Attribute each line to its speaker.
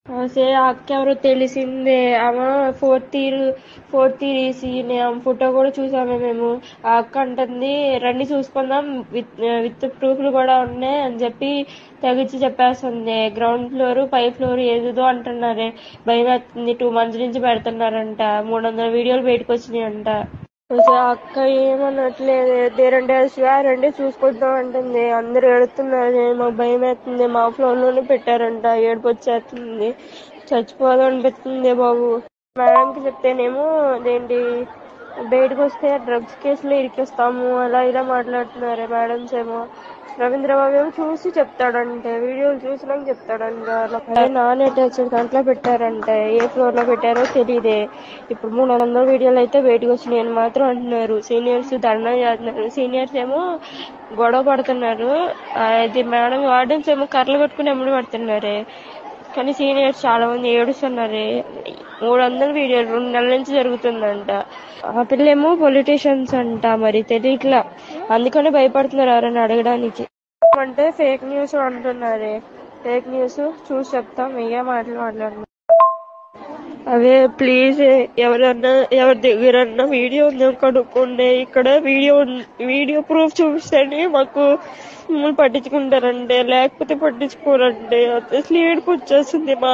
Speaker 1: సే అక్క ఎవరో తెలిసిందే ఆమె fourth year fourth year EC ఆమె ఫోటో కూడా చూసాము మేము ఆ అక్క అంటుంది రండి చూసుకుందాం విత్ విత్ ప్రూఫ్లు కూడా ఉన్నాయి అని చెప్పి తెగించి చెప్పేస్తుంది గ్రౌండ్ ఫ్లోర్ పై ఫ్లోర్ ఏదేదో అంటున్నారే భయం వేస్తుంది టూ మంత్స్ నుంచి పెడుతున్నారంట మూడు వందల వీడియోలు బయటకు వచ్చినాయంట అసలు ఆ అక్క ఏమనట్లేదు దేరంటే రండి చూసుకుంటాం అంటుంది అందరు ఏడుతున్నారు మాకు భయం వేస్తుంది మా ఫ్లోర్ లోనే పెట్టారంట ఏడుపు వచ్చేస్తుంది చచ్చిపోదాం అనిపిస్తుంది బాబు మేడంకి చెప్తేనేమో అదేంటి బయటకు వస్తే డ్రగ్స్ కేసులో ఇరికిస్తాము అలా ఇలా మాట్లాడుతున్నారు మేడమ్స్ ఏమో రవీంద్రబాబు ఏమో చూసి చెప్తాడంటే వీడియోలు చూసినాక చెప్తాడంట అదే నాన్ అటాచ్డ్ దాంట్లో పెట్టారంటే ఏ ఫ్లోర్ లో పెట్టారో తెలియదే ఇప్పుడు మూడు వందల వీడియోలు అయితే బయటకు వచ్చినాయి అని మాత్రం అంటున్నారు సీనియర్స్ దండం చేస్తున్నారు సీనియర్స్ ఏమో గొడవ పడుతున్నారు అది మేడం వార్డెన్స్ ఏమో కర్రలు పట్టుకుని ఎమ్మడి పడుతున్నారే కానీ సీనియర్స్ చాలా మంది ఏడుస్తున్నారే మూడు వందల వీడియోలు రెండు నెలల నుంచి జరుగుతుందంట ఆ పిల్లేమో పొలిటీషియన్స్ అంట మరి తెలియట్లా అందుకని భయపడుతున్నారు ఎవరైనా అడగడానికి అంటే ఫేక్ న్యూస్ అంటున్నారే ఫేక్ న్యూస్ చూసి చెప్తాం ఏ మాటలు మాట్లాడుతున్నాం అవే ప్లీజ్ ఎవరన్నా ఎవరి దగ్గరన్నా వీడియో ఉందో కనుక్కోండి ఇక్కడ వీడియో వీడియో ప్రూఫ్ చూపిస్తేనే మాకు మమ్మల్ని పట్టించుకుంటారంటే లేకపోతే పట్టించుకోరంటే అసలు ఏడుపు వచ్చేస్తుంది మా